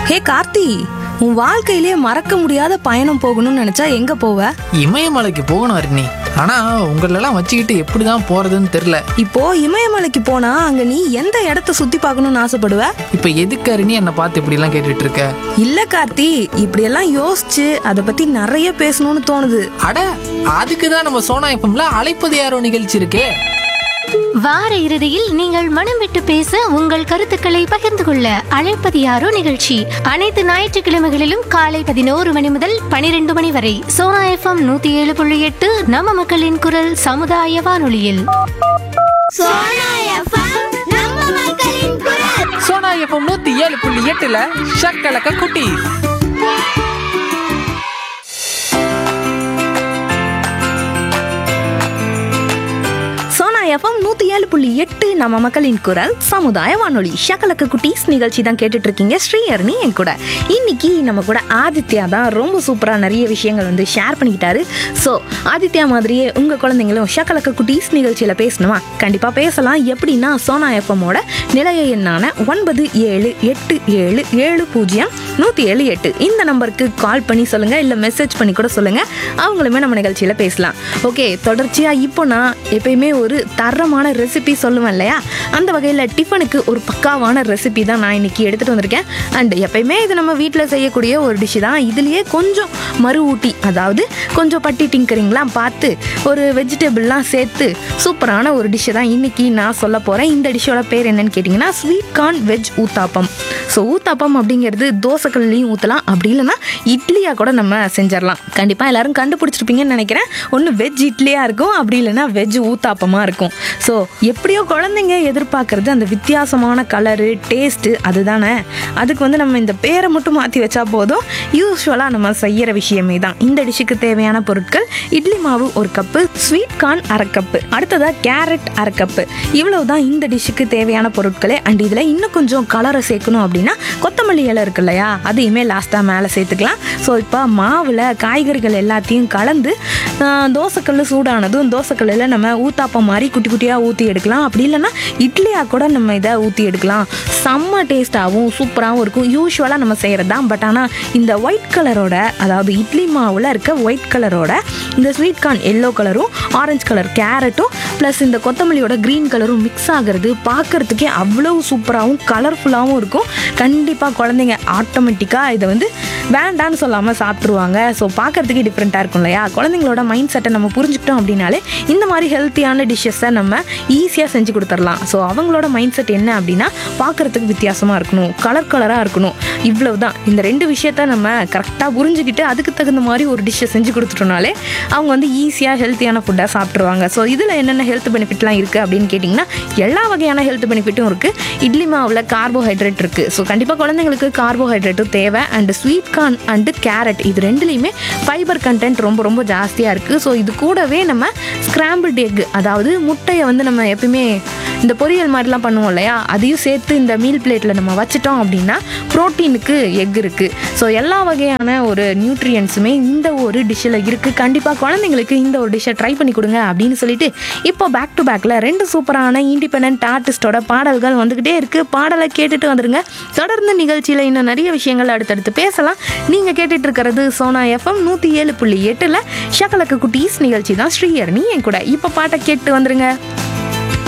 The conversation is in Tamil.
ஹே கார்த்தி உன் வாழ்க்கையிலே மறக்க முடியாத பயணம் போகணும்னு நினைச்சா எங்க போவ இமயமலைக்கு போகணும் அருணி ஆனா உங்களெல்லாம் வச்சுக்கிட்டு எப்படிதான் போறதுன்னு தெரியல இப்போ இமயமலைக்கு போனா அங்க நீ எந்த இடத்த சுத்தி பார்க்கணும்னு ஆசைப்படுவ இப்ப எதுக்கு அருணி என்னை பார்த்து இப்படி எல்லாம் கேட்டுட்டு இருக்க இல்ல கார்த்தி இப்படியெல்லாம் யோசிச்சு அதை பத்தி நிறைய பேசணும்னு தோணுது அட அதுக்கு தான் நம்ம சோனா எஃப்எம்ல அழைப்பது யாரோ நிகழ்ச்சி இருக்கே வார இறுதியில் நீங்கள் மனம் விட்டு பேச உங்கள் கருத்துக்களை பகிர்ந்து கொள்ள அழைப்பது யாரோ நிகழ்ச்சி அனைத்து ஞாயிற்றுக்கிழமைகளிலும் காலை பதினோரு மணி முதல் பனிரெண்டு மணி வரை சோனா எஃப்எம் நூத்தி ஏழு புள்ளி எட்டு நம்ம மக்களின் குரல் சமுதாய வானொலியில் சோனா எஃப்எம் நம்ம மக்களின் குரல் சோனா எஃப்எம் நூத்தி ஏழு புள்ளி எட்டுல ஷக்கலக்க குட்டி சோனா எஃப்எம் நூத்தி ஏழு புள்ளி எட்டு நம்ம மக்களின் குரல் சமுதாய வானொலி ஷக்கலக்கு குட்டீஸ் நிகழ்ச்சி தான் கேட்டுட்டு இருக்கீங்க ஸ்ரீஹரணி என் கூட இன்னைக்கு நம்ம கூட ஆதித்யா தான் ரொம்ப சூப்பரா நிறைய விஷயங்கள் வந்து ஷேர் பண்ணிக்கிட்டாரு ஸோ ஆதித்யா மாதிரியே உங்க குழந்தைங்களும் ஷக்கலக்கு குட்டீஸ் நிகழ்ச்சியில பேசணுமா கண்டிப்பா பேசலாம் எப்படின்னா சோனா எஃப்எம்மோட நிலைய எண்ணான ஒன்பது ஏழு எட்டு ஏழு ஏழு பூஜ்ஜியம் நூற்றி ஏழு எட்டு இந்த நம்பருக்கு கால் பண்ணி சொல்லுங்க இல்லை மெசேஜ் பண்ணி கூட சொல்லுங்க அவங்களுமே நம்ம நிகழ்ச்சியில் பேசலாம் ஓகே தொடர்ச்சியாக இப்போ நான் எப்பயுமே ஒரு தரமான ரெசிபி சொல்லுவேன் இல்லையா அந்த வகையில் டிஃபனுக்கு ஒரு பக்காவான ரெசிபி தான் நான் இன்னைக்கு எடுத்துகிட்டு வந்திருக்கேன் அண்ட் எப்பயுமே இது நம்ம வீட்டில் செய்யக்கூடிய ஒரு டிஷ் தான் இதுலேயே கொஞ்சம் மறு ஊட்டி அதாவது கொஞ்சம் பட்டி டிங்கரிங்லாம் பார்த்து ஒரு வெஜிடபிள்லாம் சேர்த்து சூப்பரான ஒரு டிஷ்ஷை தான் இன்னைக்கு நான் சொல்ல போகிறேன் இந்த டிஷ்ஷோட பேர் என்னன்னு கேட்டிங்கன்னா sweet corn veg uttapam so uttapam அப்படிங்கிறது தோசைக்கல்லையும் ஊற்றலாம் அப்படி இல்லைன்னா இட்லியாக கூட நம்ம செஞ்சிடலாம் கண்டிப்பாக எல்லாரும் கண்டுபிடிச்சிருப்பீங்கன்னு நினைக்கிறேன் ஒன்று வெஜ் இட்லியாக இருக்கும் அப்படி இல்லைன்னா வெஜ் ஊத்தாப்பமாக இருக்கும் ஸோ எப்படியோ குழந்தைங்க எதிர்பார்க்கறது அந்த வித்தியாசமான கலரு டேஸ்ட்டு அதுதானே அதுக்கு வந்து நம்ம இந்த பேரை மட்டும் மாற்றி வச்சா போதும் யூஸ்வலாக நம்ம செய்கிற விஷயமே தான் இந்த டிஷ்ஷுக்கு தேவையான பொருட்கள் இட்லி மாவு ஒரு கப்பு ஸ்வீட் கார்ன் அரை கப்பு அடுத்ததாக கேரட் அரை கப்பு இவ்வளவு தான் இந்த டிஷ்ஷுக்கு தேவையான பொருட்களே அண்ட் இதில் இன்னும் கொஞ்சம் கலரை சேர்க்கணும் அப்படின்னா கொத்தமல்லி இலை இருக்கு இல்லையா அதையுமே லாஸ்ட்டாக மேலே சேர்த்துக்கலாம் ஸோ இப்போ மாவில் காய்கறிகள் எல்லாத்தையும் கலந்து ஆஹ், தோசைக்கல் சூடானதும் தோசைக்கல்லில் நம்ம ஊத்தாப்பம் மாதிரி குட்டி குட்டியாக ஊற்றி எடுக்கலாம் அப்படி இல்லைன்னா இட்லியாக கூட நம்ம இதை ஊற்றி எடுக்கலாம் செம்ம டேஸ்ட்டாகவும் சூப்பராகவும் இருக்கும் யூஸ்வலாக நம்ம செய்கிறது தான் பட் ஆனால் இந்த ஒயிட் கலரோட அதாவது இட்லி மாவில் இருக்க ஒயிட் கலரோட இந்த ஸ்வீட் கார்ன் எல்லோ கலரும் ஆரஞ்சு கலர் கேரட்டும் ப்ளஸ் இந்த கொத்தமல்லியோட க்ரீன் கலரும் மிக்ஸ் ஆகிறது பார்க்கறதுக்கே அவ்வளவு சூப்பராகவும் கலர்ஃபுல்லாகவும் இருக்கும் கண்டிப்பாக குழந்தைங்க ஆட்டோமேட்டிக்காக இதை வந்து வேண்டான்னு சொல்லாமல் சாப்பிட்ருவாங்க ஸோ பார்க்கறதுக்கே டிஃப்ரெண்ட்டாக இருக்கும் இல்லையா குழந்தைங்களோட மைண்ட் செட்டை நம்ம புரிஞ்சுக்கிட்டோம் அப்படின்னாலே இந்த மாதிரி ஹெல்த்தியான டிஷ்ஷஸை நம்ம ஈஸியாக செஞ்சு கொடுத்துடலாம் ஸோ அவங்களோட மைண்ட் செட் என்ன அப்படின்னா பார்க்கறதுக்கு வித்தியாசமாக இருக்கணும் கலர் கலராக இருக்கணும் இவ்வளவு தான் இந்த ரெண்டு விஷயத்த நம்ம கரெக்டாக புரிஞ்சுக்கிட்டு அதுக்கு தகுந்த மாதிரி ஒரு டிஷ்ஷை செஞ்சு கொடுத்துட்டோம்னாலே அவங்க வந்து ஈஸியாக ஹெல்த்தியான ஃபுட்டாக சாப்பிட்ருவாங்க ஸோ இதில் என்னென்ன ஹெல்த் பெனிஃபிட்லாம் இருக்குது அப்படின்னு கேட்டிங்கன்னா எல்லா வகையான ஹெல்த் பெனிஃபிட்டும் இருக்குது இட்லி மாவில் கார்போஹைட்ரேட் இருக்குது ஸோ கண்டிப்பாக குழந்தைங்களுக்கு கார்போஹைட்ரேட்டும் தேவை and sweet corn and carrot இது ரெண்டுலேயுமே ஃபைபர் கண்டென்ட் ரொம்ப ரொம்ப ஜாஸ்தியாக இருக்குது ஸோ இது கூடவே நம்ம ஸ்கிராம்பிள்டு எக் அதாவது முட்டையை வந்து நம்ம எப்பயுமே இந்த பொரியல் மாதிரிலாம் பண்ணுவோம் இல்லையா அதையும் சேர்த்து இந்த மீல் பிளேட்டில் நம்ம வச்சிட்டோம் அப்படின்னா ப்ரோட்டீனுக்கு எக் இருக்குது ஸோ எல்லா வகையான ஒரு நியூட்ரியன்ஸுமே இந்த ஒரு டிஷ்ஷில் இருக்குது கண்டிப்பாக குழந்தைங்களுக்கு இந்த ஒரு டிஷ்ஷை ட்ரை பண்ணி கொடுங்க அப்படின்னு சொல்லிட்டு இப்போ பேக் டு பேக்கில் ரெண்டு சூப்பரான இண்டிபெண்ட் ஆர்டிஸ்டோட பாடல்கள் வந்துக்கிட்டே இருக்குது பாடலை கேட்டுட்டு வந்துருங்க தொடர்ந்து நிகழ்ச்சியில் இன்னும் நிறைய விஷயங்கள் அடுத்தடுத்து பேசலாம் நீங்கள் கேட்டுட்டு இருக்கிறது சோனா எஃப்எம் நூற்றி ஏழு புள்ளி எட்டில் ஷக்கலக்கு குட்டீஸ் நிகழ்ச்சி தான் ஸ்ரீயர்னி என் கூட இப்போ பாட்டை கேட்டு வந்துருங்க